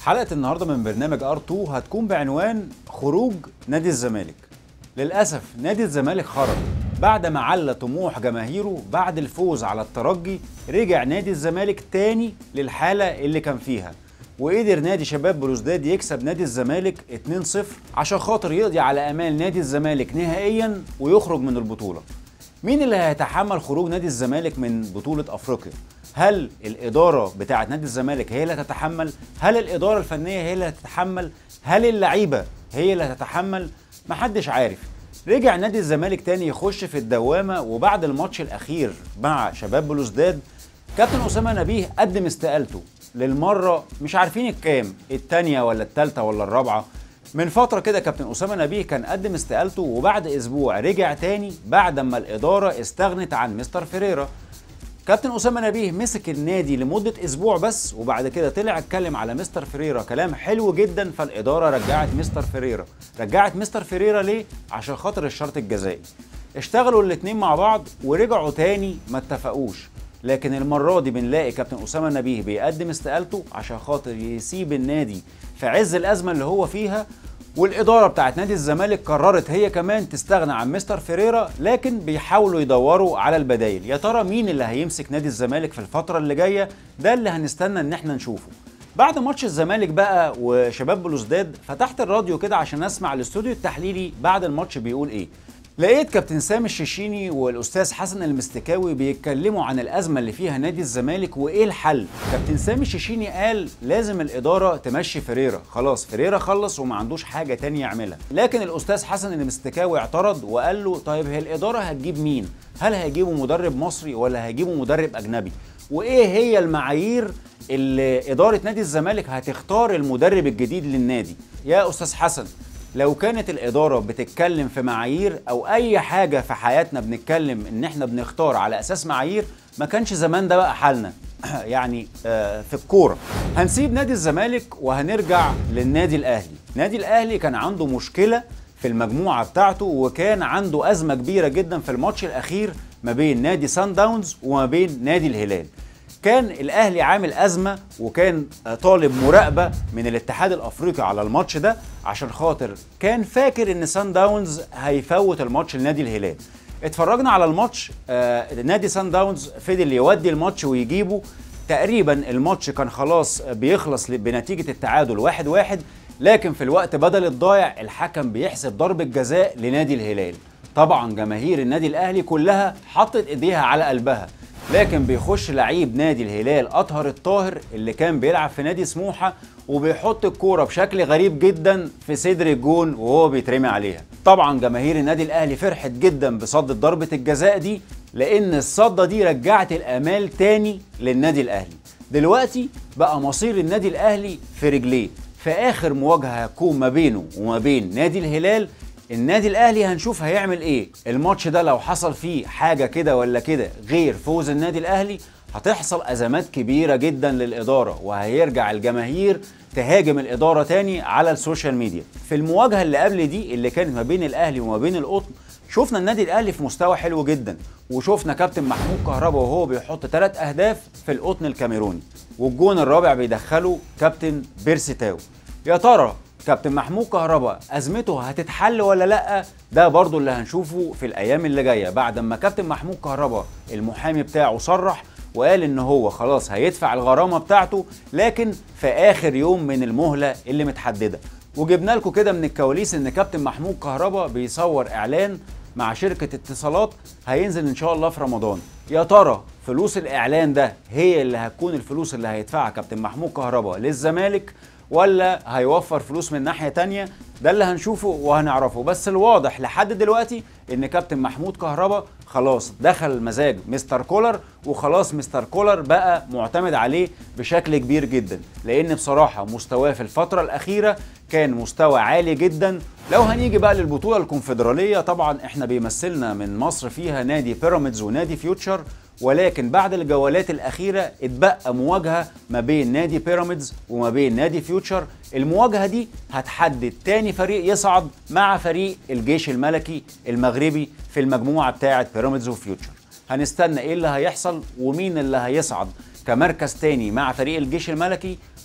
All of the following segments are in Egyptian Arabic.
حلقة النهاردة من برنامج ار2 هتكون بعنوان خروج نادي الزمالك للأسف نادي الزمالك خرج بعد ما على طموح جماهيره بعد الفوز على الترجي رجع نادي الزمالك تاني للحالة اللي كان فيها وقدر نادي شباب بلوزداد يكسب نادي الزمالك 2-0 عشان خاطر يقضي على امال نادي الزمالك نهائيا ويخرج من البطوله مين اللي هيتحمل خروج نادي الزمالك من بطولة أفريقيا؟ هل الإدارة بتاعة نادي الزمالك هي اللي هتتحمل؟ هل الإدارة الفنية هي اللي هتتحمل؟ هل اللعيبة هي اللي هتتحمل؟ محدش عارف رجع نادي الزمالك تاني يخش في الدوامة وبعد الماتش الأخير مع شباب بلوزداد كابتن أسامة نبيه قدم استقالته للمرة مش عارفين الكام التانية ولا التالتة ولا الرابعة من فترة كده كابتن أسامة نبيه كان قدم استقالته وبعد أسبوع رجع تاني بعد ما الإدارة استغنت عن مستر فيريرا كابتن أسامة نبيه مسك النادي لمدة أسبوع بس وبعد كده طلع اتكلم على مستر فيريرا كلام حلو جدا فالإدارة رجعت مستر فيريرا رجعت مستر فيريرا ليه؟ عشان خاطر الشرط الجزائي اشتغلوا الاتنين مع بعض ورجعوا تاني ما اتفقوش لكن المرة دي بنلاقي كابتن أسامة نبيه بيقدم استقالته عشان خاطر يسيب النادي في عز الأزمة اللي هو فيها والإدارة بتاعت نادي الزمالك قررت هي كمان تستغنى عن مستر فيريرا لكن بيحاولوا يدوروا على البدايل يا ترى مين اللي هيمسك نادي الزمالك في الفترة اللي جاية ده اللي هنستنى ان احنا نشوفه بعد ماتش الزمالك بقى وشباب بلوزداد فتحت الراديو كده عشان اسمع الاستوديو التحليلي بعد الماتش بيقول ايه لقيت كابتن سامي الشيشيني والاستاذ حسن المستكاوي بيتكلموا عن الازمه اللي فيها نادي الزمالك وايه الحل كابتن سامي الشيشيني قال لازم الاداره تمشي فريرا خلاص فريرا خلص وما عندوش حاجه تانية يعملها لكن الاستاذ حسن المستكاوي اعترض وقال له طيب هي الاداره هتجيب مين هل هيجيبوا مدرب مصري ولا هيجيبوا مدرب اجنبي وايه هي المعايير اللي اداره نادي الزمالك هتختار المدرب الجديد للنادي يا استاذ حسن لو كانت الإدارة بتتكلم في معايير أو أي حاجة في حياتنا بنتكلم إن إحنا بنختار على أساس معايير ما كانش زمان ده بقى حالنا يعني آه في الكورة هنسيب نادي الزمالك وهنرجع للنادي الأهلي نادي الأهلي كان عنده مشكلة في المجموعة بتاعته وكان عنده أزمة كبيرة جدا في الماتش الأخير ما بين نادي سان داونز وما بين نادي الهلال كان الاهلي عامل ازمه وكان طالب مراقبه من الاتحاد الافريقي على الماتش ده عشان خاطر كان فاكر ان سان داونز هيفوت الماتش لنادي الهلال اتفرجنا على الماتش آه نادي سان داونز فضل يودي الماتش ويجيبه تقريبا الماتش كان خلاص بيخلص بنتيجه التعادل واحد واحد لكن في الوقت بدل الضايع الحكم بيحسب ضربه جزاء لنادي الهلال طبعا جماهير النادي الاهلي كلها حطت ايديها على قلبها لكن بيخش لعيب نادي الهلال اطهر الطاهر اللي كان بيلعب في نادي سموحه وبيحط الكوره بشكل غريب جدا في صدر الجون وهو بيترمي عليها طبعا جماهير النادي الاهلي فرحت جدا بصد ضربه الجزاء دي لان الصده دي رجعت الامال تاني للنادي الاهلي دلوقتي بقى مصير النادي الاهلي في رجليه في اخر مواجهه هتكون ما بينه وما بين نادي الهلال النادي الاهلي هنشوف هيعمل ايه الماتش ده لو حصل فيه حاجه كده ولا كده غير فوز النادي الاهلي هتحصل ازمات كبيره جدا للاداره وهيرجع الجماهير تهاجم الاداره تاني على السوشيال ميديا في المواجهه اللي قبل دي اللي كانت ما بين الاهلي وما بين القطن شفنا النادي الاهلي في مستوى حلو جدا وشفنا كابتن محمود كهربا وهو بيحط ثلاث اهداف في القطن الكاميروني والجون الرابع بيدخله كابتن بيرسي تاو يا ترى كابتن محمود كهربا ازمته هتتحل ولا لا ده برضو اللي هنشوفه في الايام اللي جايه بعد ما كابتن محمود كهربا المحامي بتاعه صرح وقال ان هو خلاص هيدفع الغرامه بتاعته لكن في اخر يوم من المهله اللي متحدده وجبنا لكم كده من الكواليس ان كابتن محمود كهربا بيصور اعلان مع شركه اتصالات هينزل ان شاء الله في رمضان يا ترى فلوس الاعلان ده هي اللي هتكون الفلوس اللي هيدفعها كابتن محمود كهربا للزمالك ولا هيوفر فلوس من ناحيه تانية ده اللي هنشوفه وهنعرفه بس الواضح لحد دلوقتي ان كابتن محمود كهربا خلاص دخل مزاج مستر كولر وخلاص مستر كولر بقى معتمد عليه بشكل كبير جدا لان بصراحه مستواه في الفتره الاخيره كان مستوى عالي جدا لو هنيجي بقى للبطوله الكونفدراليه طبعا احنا بيمثلنا من مصر فيها نادي بيراميدز ونادي فيوتشر ولكن بعد الجولات الأخيرة اتبقى مواجهة ما بين نادي بيراميدز وما بين نادي فيوتشر المواجهة دي هتحدد تاني فريق يصعد مع فريق الجيش الملكي المغربي في المجموعة بتاعة بيراميدز وفيوتشر هنستنى ايه اللي هيحصل ومين اللي هيصعد كمركز تاني مع فريق الجيش الملكي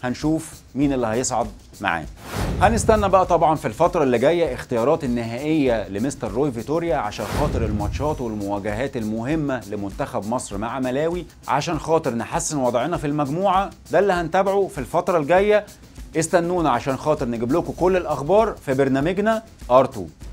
هنشوف مين اللي هيصعد معاه هنستنى بقى طبعا في الفترة اللي جاية اختيارات النهائية لمستر روي فيتوريا عشان خاطر الماتشات والمواجهات المهمة لمنتخب مصر مع ملاوي عشان خاطر نحسن وضعنا في المجموعة ده اللي هنتابعه في الفترة الجاية استنونا عشان خاطر نجيب لكم كل الأخبار في برنامجنا R2